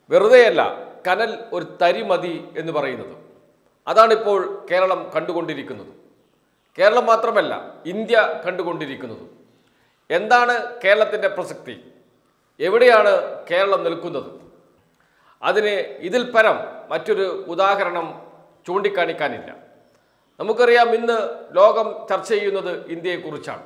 വെറുതെയല്ല കനൽ ഒരു തരി മതി എന്ന് പറയുന്നത് അതാണിപ്പോൾ കേരളം കണ്ടുകൊണ്ടിരിക്കുന്നത് കേരളം മാത്രമല്ല ഇന്ത്യ കണ്ടുകൊണ്ടിരിക്കുന്നത് എന്താണ് കേരളത്തിൻ്റെ പ്രസക്തി എവിടെയാണ് കേരളം നിൽക്കുന്നത് അതിന് ഇതിൽ പരം മറ്റൊരു ഉദാഹരണം ചൂണ്ടിക്കാണിക്കാനില്ല നമുക്കറിയാം ഇന്ന് ലോകം ചർച്ച ചെയ്യുന്നത് ഇന്ത്യയെക്കുറിച്ചാണ്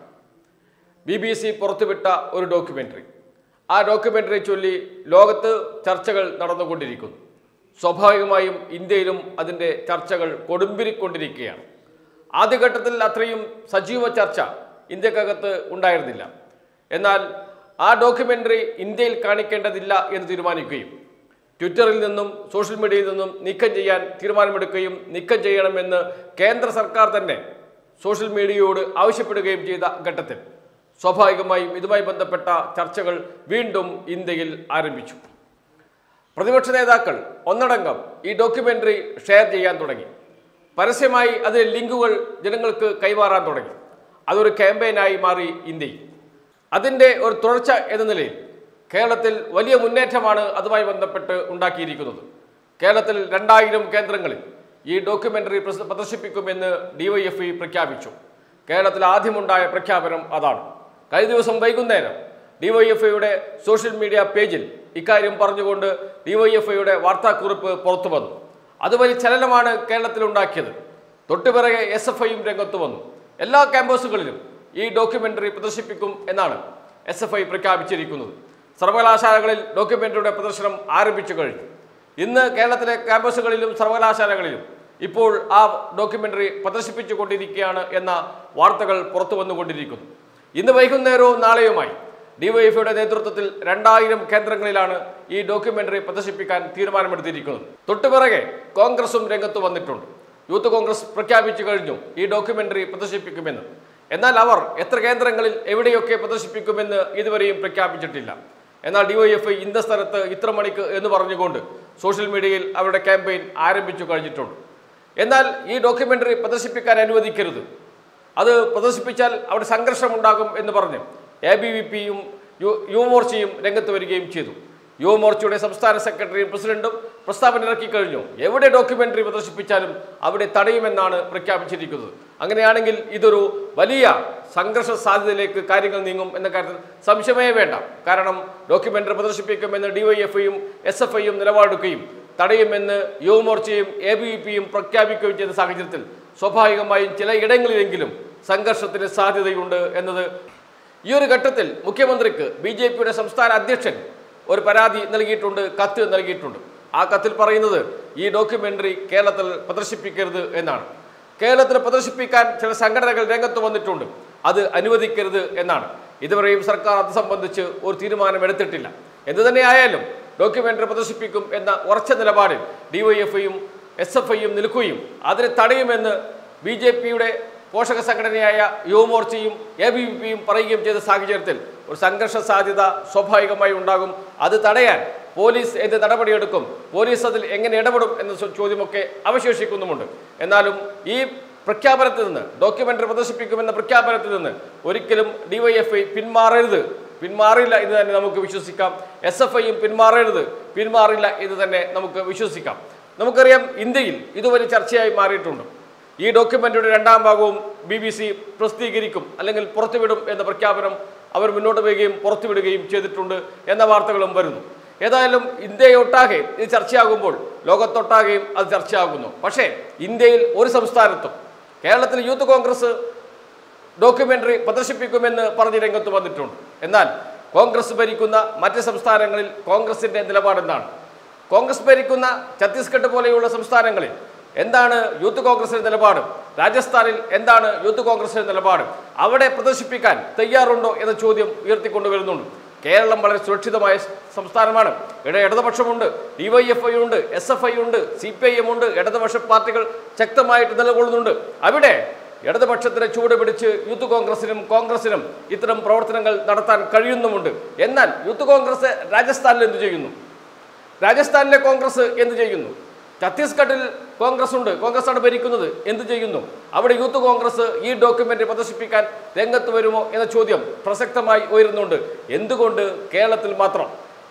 ബി ബി സി പുറത്തുവിട്ട ഒരു ഡോക്യുമെൻ്ററി ആ ഡോക്യുമെൻ്ററി ചൊല്ലി ലോകത്ത് ചർച്ചകൾ നടന്നുകൊണ്ടിരിക്കുന്നു സ്വാഭാവികമായും ഇന്ത്യയിലും അതിൻ്റെ ചർച്ചകൾ കൊടുമ്പിരിക്കൊണ്ടിരിക്കുകയാണ് ആദ്യഘട്ടത്തിൽ അത്രയും സജീവ ചർച്ച ഇന്ത്യക്കകത്ത് ഉണ്ടായിരുന്നില്ല എന്നാൽ ആ ഡോക്യുമെൻ്ററി ഇന്ത്യയിൽ കാണിക്കേണ്ടതില്ല എന്ന് തീരുമാനിക്കുകയും ട്വിറ്ററിൽ നിന്നും സോഷ്യൽ മീഡിയയിൽ നിന്നും നീക്കം ചെയ്യാൻ തീരുമാനമെടുക്കുകയും നീക്കം ചെയ്യണമെന്ന് കേന്ദ്ര സർക്കാർ തന്നെ സോഷ്യൽ മീഡിയയോട് ആവശ്യപ്പെടുകയും ചെയ്ത ഘട്ടത്തിൽ സ്വാഭാവികമായും ഇതുമായി ബന്ധപ്പെട്ട ചർച്ചകൾ വീണ്ടും ഇന്ത്യയിൽ ആരംഭിച്ചു പ്രതിപക്ഷ നേതാക്കൾ ഒന്നടങ്കം ഈ ഡോക്യുമെൻ്ററി ഷെയർ ചെയ്യാൻ തുടങ്ങി പരസ്യമായി അതിലെ ലിങ്കുകൾ ജനങ്ങൾക്ക് കൈമാറാൻ തുടങ്ങി അതൊരു ക്യാമ്പയിനായി മാറി ഇന്ത്യയിൽ അതിൻ്റെ ഒരു തുടർച്ച എന്ന നിലയിൽ കേരളത്തിൽ വലിയ മുന്നേറ്റമാണ് അതുമായി ബന്ധപ്പെട്ട് ഉണ്ടാക്കിയിരിക്കുന്നത് കേരളത്തിൽ രണ്ടായിരം കേന്ദ്രങ്ങളിൽ ഈ ഡോക്യുമെൻ്ററി പ്രസ- പ്രദർശിപ്പിക്കുമെന്ന് ഡിവൈഎഫ്ഇ പ്രഖ്യാപിച്ചു കേരളത്തിൽ ആദ്യമുണ്ടായ പ്രഖ്യാപനം അതാണ് കഴിഞ്ഞ ദിവസം വൈകുന്നേരം ഡിവൈഎഫ്ഐയുടെ സോഷ്യൽ മീഡിയ പേജിൽ ഇക്കാര്യം പറഞ്ഞുകൊണ്ട് ഡിവൈഎഫ്ഐയുടെ വാർത്താക്കുറിപ്പ് പുറത്തു വന്നു അത് വലിയ ചലനമാണ് കേരളത്തിൽ ഉണ്ടാക്കിയത് തൊട്ടുപിറകെ എസ് എഫ് ഐയും രംഗത്ത് വന്നു എല്ലാ ക്യാമ്പസുകളിലും ഈ ഡോക്യുമെൻ്ററി പ്രദർശിപ്പിക്കും എന്നാണ് എസ് എഫ് ഐ പ്രഖ്യാപിച്ചിരിക്കുന്നത് സർവകലാശാലകളിൽ ഡോക്യുമെൻ്ററിയുടെ പ്രദർശനം ആരംഭിച്ചു കഴിഞ്ഞു ഇന്ന് കേരളത്തിലെ ക്യാമ്പസുകളിലും സർവകലാശാലകളിലും ഇപ്പോൾ ആ ഡോക്യുമെൻ്ററി പ്രദർശിപ്പിച്ചു കൊണ്ടിരിക്കുകയാണ് എന്ന വാർത്തകൾ പുറത്തു വന്നുകൊണ്ടിരിക്കുന്നു ഇന്ന് വൈകുന്നേരവും നാളെയുമായി ഡിവൈഎഫ്ഐയുടെ നേതൃത്വത്തിൽ രണ്ടായിരം കേന്ദ്രങ്ങളിലാണ് ഈ ഡോക്യുമെൻ്ററി പ്രദർശിപ്പിക്കാൻ തീരുമാനമെടുത്തിരിക്കുന്നത് തൊട്ടുപിറകെ കോൺഗ്രസും രംഗത്ത് വന്നിട്ടുണ്ട് യൂത്ത് കോൺഗ്രസ് പ്രഖ്യാപിച്ചു കഴിഞ്ഞു ഈ ഡോക്യുമെൻ്ററി പ്രദർശിപ്പിക്കുമെന്ന് എന്നാൽ അവർ എത്ര കേന്ദ്രങ്ങളിൽ എവിടെയൊക്കെ പ്രദർശിപ്പിക്കുമെന്ന് ഇതുവരെയും പ്രഖ്യാപിച്ചിട്ടില്ല എന്നാൽ ഡിവൈഎഫ്ഐ ഇന്ന സ്ഥലത്ത് ഇത്ര മണിക്ക് എന്ന് പറഞ്ഞുകൊണ്ട് സോഷ്യൽ മീഡിയയിൽ അവരുടെ ക്യാമ്പയിൻ ആരംഭിച്ചു കഴിഞ്ഞിട്ടുണ്ട് എന്നാൽ ഈ ഡോക്യുമെൻ്ററി പ്രദർശിപ്പിക്കാൻ അനുവദിക്കരുത് അത് പ്രദർശിപ്പിച്ചാൽ അവിടെ സംഘർഷമുണ്ടാകും എന്ന് പറഞ്ഞ് എ ബി വി പിയും യു യുവമോർച്ചയും രംഗത്ത് വരികയും ചെയ്തു യുവമോർച്ചയുടെ സംസ്ഥാന സെക്രട്ടറിയും പ്രസിഡന്റും പ്രസ്താവന ഇറക്കി കഴിഞ്ഞു എവിടെ ഡോക്യുമെന്ററി പ്രദർശിപ്പിച്ചാലും അവിടെ തടയുമെന്നാണ് പ്രഖ്യാപിച്ചിരിക്കുന്നത് അങ്ങനെയാണെങ്കിൽ ഇതൊരു വലിയ സംഘർഷ സാധ്യതയിലേക്ക് കാര്യങ്ങൾ നീങ്ങും എന്ന കാര്യത്തിൽ സംശയമേ വേണ്ട കാരണം ഡോക്യുമെന്ററി പ്രദർശിപ്പിക്കുമെന്ന് ഡിവൈഎഫ്ഐയും എസ് എഫ് ഐയും നിലപാടെടുക്കുകയും തടയുമെന്ന് യുവമോർച്ചയും എ ബി വി പിയും പ്രഖ്യാപിക്കുകയും ചെയ്ത സാഹചര്യത്തിൽ സ്വാഭാവികമായും ചില ഇടങ്ങളിലെങ്കിലും സംഘർഷത്തിന് സാധ്യതയുണ്ട് എന്നത് ഈ ഒരു ഘട്ടത്തിൽ മുഖ്യമന്ത്രിക്ക് ബി ജെ പിയുടെ സംസ്ഥാന അധ്യക്ഷൻ ഒരു പരാതി നൽകിയിട്ടുണ്ട് കത്ത് നൽകിയിട്ടുണ്ട് ആ കത്തിൽ പറയുന്നത് ഈ ഡോക്യുമെന്ററി കേരളത്തിൽ പ്രദർശിപ്പിക്കരുത് എന്നാണ് കേരളത്തിൽ പ്രദർശിപ്പിക്കാൻ ചില സംഘടനകൾ രംഗത്ത് വന്നിട്ടുണ്ട് അത് അനുവദിക്കരുത് എന്നാണ് ഇതുവരെയും സർക്കാർ അത് സംബന്ധിച്ച് ഒരു തീരുമാനം എടുത്തിട്ടില്ല എന്തു തന്നെയായാലും ഡോക്യുമെന്ററി പ്രദർശിപ്പിക്കും എന്ന ഉറച്ച നിലപാടിൽ ഡിവൈഎഫ്ഐയും എസ് എഫ് ഐയും നിൽക്കുകയും അതിനെ തടയുമെന്ന് ബി ജെ പിയുടെ പോഷക സംഘടനയായ യുവമോർച്ചയും എ ബി വി പിയും പറയുകയും ചെയ്ത സാഹചര്യത്തിൽ ഒരു സംഘർഷ സാധ്യത സ്വാഭാവികമായി ഉണ്ടാകും അത് തടയാൻ പോലീസ് എന്ത് നടപടിയെടുക്കും പോലീസ് അതിൽ എങ്ങനെ ഇടപെടും എന്ന ചോ- ചോദ്യമൊക്കെ അവശേഷിക്കുന്നുമുണ്ട് എന്നാലും ഈ പ്രഖ്യാപനത്തിൽ നിന്ന് ഡോക്യുമെന്ററി പ്രദർശിപ്പിക്കുമെന്ന പ്രഖ്യാപനത്തിൽ നിന്ന് ഒരിക്കലും ഡിവൈഎഫ്ഐ പിന്മാറരുത് പിന്മാറില്ല എന്ന് തന്നെ നമുക്ക് വിശ്വസിക്കാം എസ് എഫ് ഐയും പിന്മാറരുത് പിന്മാറില്ല എന്ന് തന്നെ നമുക്ക് വിശ്വസിക്കാം നമുക്കറിയാം ഇന്ത്യയിൽ ഇത് വലിയ ചർച്ചയായി മാറിയിട്ടുണ്ട് ഈ ഡോക്യുമെന്റിയുടെ രണ്ടാം ഭാഗവും ബി ബി സി പ്രസിദ്ധീകരിക്കും അല്ലെങ്കിൽ പുറത്തുവിടും എന്ന പ്രഖ്യാപനം അവർ മുന്നോട്ട് വരികയും പുറത്തുവിടുകയും ചെയ്തിട്ടുണ്ട് എന്ന വാർത്തകളും വരുന്നു ഏതായാലും ഇന്ത്യയൊട്ടാകെ ഇത് ചർച്ചയാകുമ്പോൾ ലോകത്തൊട്ടാകെയും അത് ചർച്ചയാകുന്നു പക്ഷേ ഇന്ത്യയിൽ ഒരു സംസ്ഥാനത്തും കേരളത്തിൽ യൂത്ത് കോൺഗ്രസ് ഡോക്യുമെന്ററി പ്രദർശിപ്പിക്കുമെന്ന് പറഞ്ഞ് രംഗത്ത് വന്നിട്ടുണ്ട് എന്നാൽ കോൺഗ്രസ് ഭരിക്കുന്ന മറ്റ് സംസ്ഥാനങ്ങളിൽ കോൺഗ്രസിന്റെ നിലപാടെന്താണ് കോൺഗ്രസ് ഭരിക്കുന്ന ഛത്തീസ്ഗഡ് പോലെയുള്ള സംസ്ഥാനങ്ങളിൽ എന്താണ് യൂത്ത് കോൺഗ്രസിന്റെ നിലപാട് രാജസ്ഥാനിൽ എന്താണ് യൂത്ത് കോൺഗ്രസിന്റെ നിലപാട് അവിടെ പ്രദർശിപ്പിക്കാൻ തയ്യാറുണ്ടോ എന്ന ചോദ്യം ഉയർത്തിക്കൊണ്ടുവരുന്നുണ്ട് കേരളം വളരെ സുരക്ഷിതമായ സ് സംസ്ഥാനമാണ് ഇവിടെ ഇടതുപക്ഷമുണ്ട് ഡിവൈഎഫ്ഐ ഉണ്ട് എസ് എഫ് ഐ ഉണ്ട് സി പി ഐ എം ഉണ്ട് ഇടതുപക്ഷ പാർട്ടികൾ ശക്തമായിട്ട് നിലകൊള്ളുന്നുണ്ട് അവിടെ ഇടതുപക്ഷത്തിന് ചൂട് പിടിച്ച് യൂത്ത് കോൺഗ്രസിനും കോൺഗ്രസിനും ഇത്തരം പ്രവർത്തനങ്ങൾ നടത്താൻ കഴിയുന്നുമുണ്ട് എന്നാൽ യൂത്ത് കോൺഗ്രസ് രാജസ്ഥാനിൽ എന്ത് ചെയ്യുന്നു രാജസ്ഥാനിലെ കോൺഗ്രസ് എന്ത് ചെയ്യുന്നു ഛത്തീസ്ഗഡിൽ കോൺഗ്രസ് ഉണ്ട് കോൺഗ്രസ് ആണ് ഭരിക്കുന്നത് എന്ത് ചെയ്യുന്നു അവിടെ യൂത്ത് കോൺഗ്രസ് ഈ ഡോക്യുമെന്റ് പ്രദർശിപ്പിക്കാൻ രംഗത്ത് വരുമോ എന്ന ചോദ്യം പ്രസക്തമായി ഉയരുന്നുണ്ട് എന്തുകൊണ്ട് കേരളത്തിൽ മാത്രം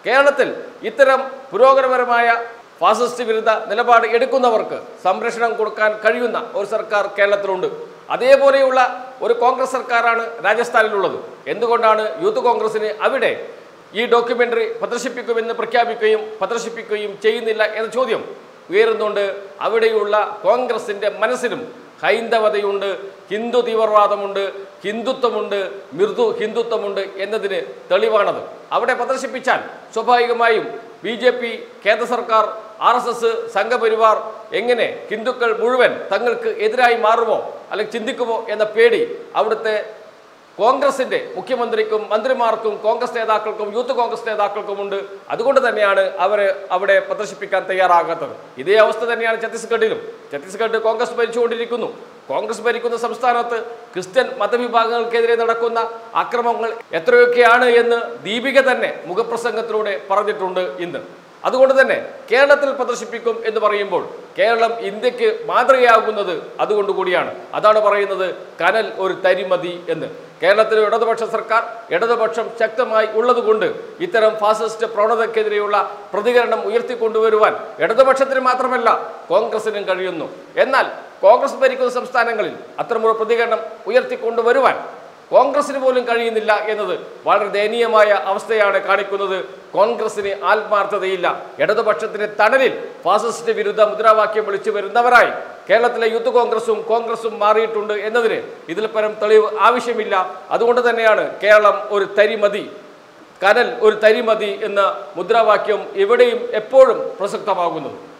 കേരളത്തിൽ ഇത്തരം പുരോഗമനപരമായ ഫാസിസ്റ്റ് വിരുദ്ധ നിലപാട് എടുക്കുന്നവർക്ക് സംരക്ഷണം കൊടുക്കാൻ കഴിയുന്ന ഒരു സർക്കാർ കേരളത്തിലുണ്ട് അതേപോലെയുള്ള ഒരു കോൺഗ്രസ് സർക്കാരാണ് രാജസ്ഥാനിലുള്ളത് എന്തുകൊണ്ടാണ് യൂത്ത് കോൺഗ്രസിന് അവിടെ ഈ ഡോക്യുമെന്ററി പ്രദർശിപ്പിക്കുമെന്ന് പ്രഖ്യാപിക്കുകയും പ്രദർശിപ്പിക്കുകയും ചെയ്യുന്നില്ല എന്ന ചോദ്യം ഉയരുന്നുണ്ട് അവിടെയുള്ള കോൺഗ്രസിന്റെ മനസ്സിലും ഹൈന്ദവതയുണ്ട് ഹിന്ദു തീവ്രവാദമുണ്ട് ഹിന്ദുത്വമുണ്ട് മൃദു ഹിന്ദുത്വമുണ്ട് എന്നതിന് തെളിവാണത് അവിടെ പ്രദർശിപ്പിച്ചാൽ സ്വാഭാവികമായും ബി ജെ പി കേന്ദ്ര സർക്കാർ ആർ എസ് എസ് സംഘപരിവാർ എങ്ങനെ ഹിന്ദുക്കൾ മുഴുവൻ തങ്ങൾക്ക് എതിരായി മാറുമോ അല്ലെങ്കിൽ ചിന്തിക്കുമോ എന്ന പേടി അവിടുത്തെ കോൺഗ്രസിന്റെ മുഖ്യമന്ത്രിക്കും മന്ത്രിമാർക്കും കോൺഗ്രസ് നേതാക്കൾക്കും യൂത്ത് കോൺഗ്രസ് നേതാക്കൾക്കും ഉണ്ട് അതുകൊണ്ട് തന്നെയാണ് അവരെ അവിടെ പ്രദർശിപ്പിക്കാൻ തയ്യാറാകാത്തത് ഇതേ അവസ്ഥ തന്നെയാണ് ഛത്തീസ്ഗഡിലും ഛത്തീസ്ഗഡ് കോൺഗ്രസ് ഭരിച്ചുകൊണ്ടിരിക്കുന്നു കോൺഗ്രസ് ഭരിക്കുന്ന സംസ്ഥാനത്ത് ക്രിസ്ത്യൻ മതവിഭാഗങ്ങൾക്കെതിരെ നടക്കുന്ന അക്രമങ്ങൾ എത്രയൊക്കെയാണ് എന്ന് ദീപിക തന്നെ മുഖപ്രസംഗത്തിലൂടെ പറഞ്ഞിട്ടുണ്ട് ഇന്ന് അതുകൊണ്ട് തന്നെ കേരളത്തിൽ പ്രദർശിപ്പിക്കും എന്ന് പറയുമ്പോൾ കേരളം ഇന്ത്യക്ക് മാതൃകയാകുന്നത് അതുകൊണ്ട് കൂടിയാണ് അതാണ് പറയുന്നത് കനൽ ഒരു തരിമതി എന്ന് കേരളത്തിലെ ഇടതുപക്ഷ സർക്കാർ ഇടതുപക്ഷം ശക്തമായി ഉള്ളതുകൊണ്ട് ഇത്തരം ഫാസിസ്റ്റ് പ്രവണതയ്ക്കെതിരെയുള്ള പ്രതികരണം ഉയർത്തിക്കൊണ്ടുവരുവാൻ ഇടതുപക്ഷത്തിന് മാത്രമല്ല കോൺഗ്രസിനും കഴിയുന്നു എന്നാൽ കോൺഗ്രസ് ഭരിക്കുന്ന സംസ്ഥാനങ്ങളിൽ അത്തരമൊരു പ്രതികരണം ഉയർത്തിക്കൊണ്ടുവരുവാൻ കോൺഗ്രസിന് പോലും കഴിയുന്നില്ല എന്നത് വളരെ ദയനീയമായ അവസ്ഥയാണ് കാണിക്കുന്നത് കോൺഗ്രസിന് ആത്മാർത്ഥതയില്ല ഇടതുപക്ഷത്തിന്റെ തണലിൽ ഫാസിസ്റ്റ് വിരുദ്ധ മുദ്രാവാക്യം വിളിച്ചു വരുന്നവരായി കേരളത്തിലെ യൂത്ത് കോൺഗ്രസും കോൺഗ്രസും മാറിയിട്ടുണ്ട് എന്നതിന് ഇതിൽ പരം തെളിവ് ആവശ്യമില്ല അതുകൊണ്ട് തന്നെയാണ് കേരളം ഒരു തരിമതി കനൽ ഒരു തരിമതി എന്ന മുദ്രാവാക്യം എവിടെയും എപ്പോഴും പ്രസക്തമാകുന്നത്